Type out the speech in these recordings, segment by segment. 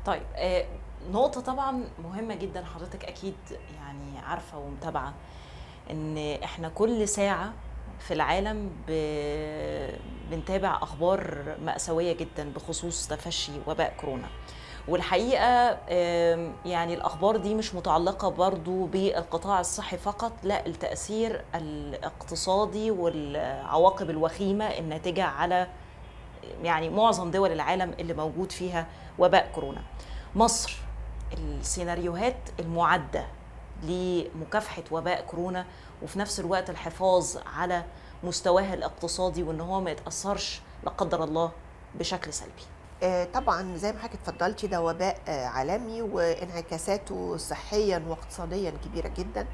طيب آه، نقطة طبعا مهمة جدا حضرتك أكيد يعني عارفة ومتابعة إن إحنا كل ساعة في العالم ب... بنتابع أخبار مأساوية جدا بخصوص تفشي وباء كورونا والحقيقة آم، يعني الأخبار دي مش متعلقة برضو بالقطاع الصحي فقط لا التأثير الاقتصادي والعواقب الوخيمة الناتجة على يعني معظم دول العالم اللي موجود فيها وباء كورونا مصر السيناريوهات المعدة لمكافحة وباء كورونا وفي نفس الوقت الحفاظ على مستواها الاقتصادي وان هو ما يتأثرش لا قدر الله بشكل سلبي آه، طبعا زي ما حضرتك اتفضلتي ده وباء آه، عالمي وانعكاساته صحيا واقتصاديا كبيره جدا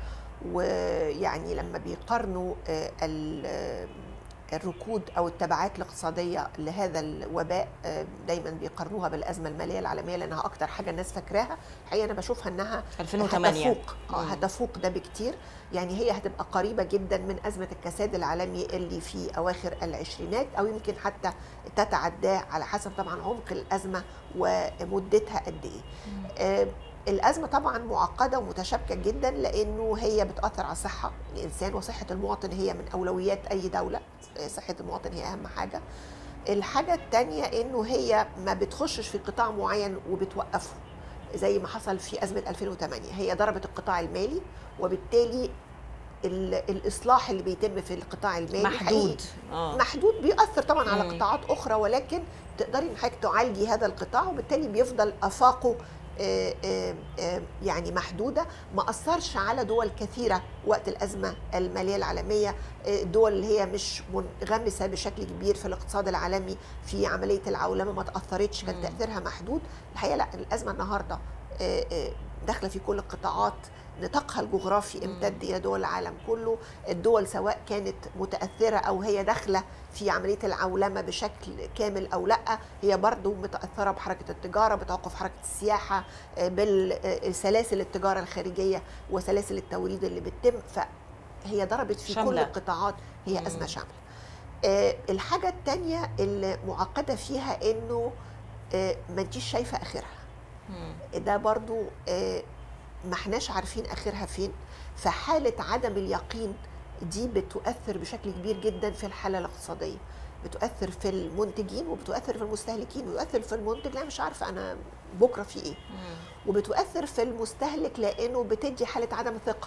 ويعني لما بيقارنوا آه، ال- آه، الركود او التبعات الاقتصاديه لهذا الوباء آه، دايما بيقارنوها بالازمه الماليه العالميه لانها اكتر حاجه الناس فاكراها الحقيقه انا بشوفها انها 2008 هتفوق اه مم. هتفوق ده بكتير يعني هي هتبقى قريبه جدا من ازمه الكساد العالمي اللي في اواخر العشرينات او يمكن حتى تتعداه على حسب طبعا عمق الازمه ومدتها قد ايه آه، الازمه طبعا معقده ومتشابكه جدا لانه هي بتاثر على صحه الانسان وصحه المواطن هي من اولويات اي دوله آه، صحه المواطن هي اهم حاجه الحاجه الثانيه انه هي ما بتخشش في قطاع معين وبتوقفه زي ما حصل في ازمه 2008 هي ضربت القطاع المالي وبالتالي ال- الاصلاح اللي بيتم في القطاع المالي محدود حقيقي اه محدود بيأثر طبعا على مم. قطاعات أخرى ولكن تقدري إن حضرتك تعالجي هذا القطاع وبالتالي بيفضل آفاقه آه، آه، آه، يعني محدودة ما أثرش على دول كثيرة وقت الأزمة المالية العالمية آه، الدول اللي هي مش منغمسة بشكل كبير في الاقتصاد العالمي في عملية العولمة ما تأثرتش كان مم. تأثيرها محدود الحقيقة لا الأزمة النهاردة آه، آه، داخلة في كل القطاعات نطاقها الجغرافي امتد الى دول العالم كله الدول سواء كانت متاثره او هي داخله في عمليه العولمه بشكل كامل او لا هي برضو متاثره بحركه التجاره بتوقف حركه السياحه آه، بالسلاسل التجاره الخارجيه وسلاسل التوريد اللي بتتم فهي ضربت في كل شاملة. القطاعات هي مم. ازمه شامله آه، الحاجه الثانيه اللي معقده فيها انه آه، ما انتيش شايفه اخرها مم. ده برضو آه، ما احناش عارفين اخرها فين فحاله عدم اليقين دي بتؤثر بشكل كبير جدا في الحاله الاقتصاديه بتؤثر في المنتجين وبتؤثر في المستهلكين ويؤثر في المنتج لا مش عارفه انا بكره في ايه مم. وبتؤثر في المستهلك لانه بتدي حاله عدم ثقه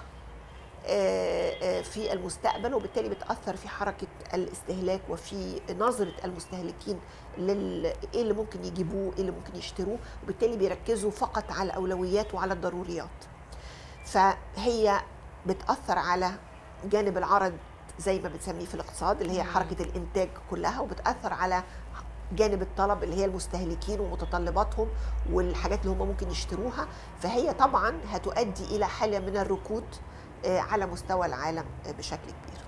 آه، آه، في المستقبل وبالتالي بتاثر في حركه الاستهلاك وفي نظره المستهلكين لل ايه اللي ممكن يجيبوه ايه اللي ممكن يشتروه وبالتالي بيركزوا فقط على الاولويات وعلى الضروريات فهي بتاثر على جانب العرض زي ما بنسميه في الاقتصاد اللي هي مم. حركه الانتاج كلها وبتاثر على جانب الطلب اللي هي المستهلكين ومتطلباتهم والحاجات اللي هم ممكن يشتروها فهي طبعا هتؤدي الى حاله من الركود آه، على مستوى العالم آه، بشكل كبير